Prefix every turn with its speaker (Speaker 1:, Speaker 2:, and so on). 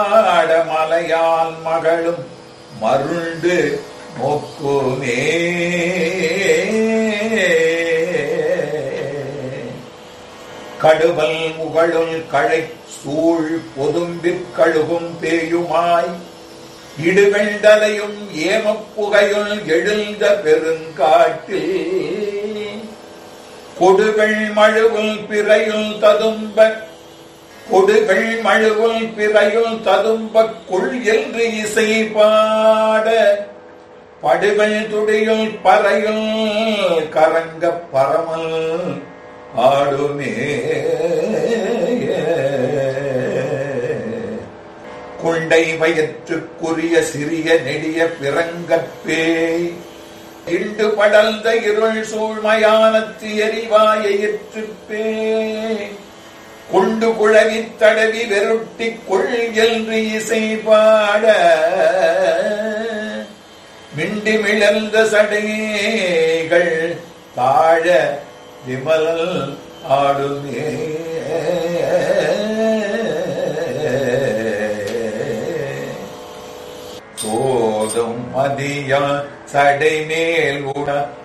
Speaker 1: மலையால் மகளும் மருண்டு நோக்குமே கடுவல் முகழுள் களை சூழ் பொதும்பிற் கழுகும் பேயுமாய் இடுகண்டலையும் ஏமப்புகையுள் எழுந்த பெருங்காட்டில் கொடுகள் மழுவுல் பிறையுள் ததும்ப கொடுகள் மழுவுல் பிறையுள் ததும்ப கொள் என்று இசை பாட படுகள் துடியுள் பறையுள் கரங்க பரமல் ஆடுமே குண்டை வயிற்றுக்குரிய சிறிய நெடிய பிறங்கற்பே இண்டு படர்ந்த இருள் சூழ்மயானத்து எரிவாயிற்றுப்பே கொண்டு குழவி தடவி வெருட்டி கொள் என்று இசை பாட மிண்டி மிளர்ந்த சடைகள் தாழ விமலல் ஆடுமே சோதும் மதியா சடை மேல் உட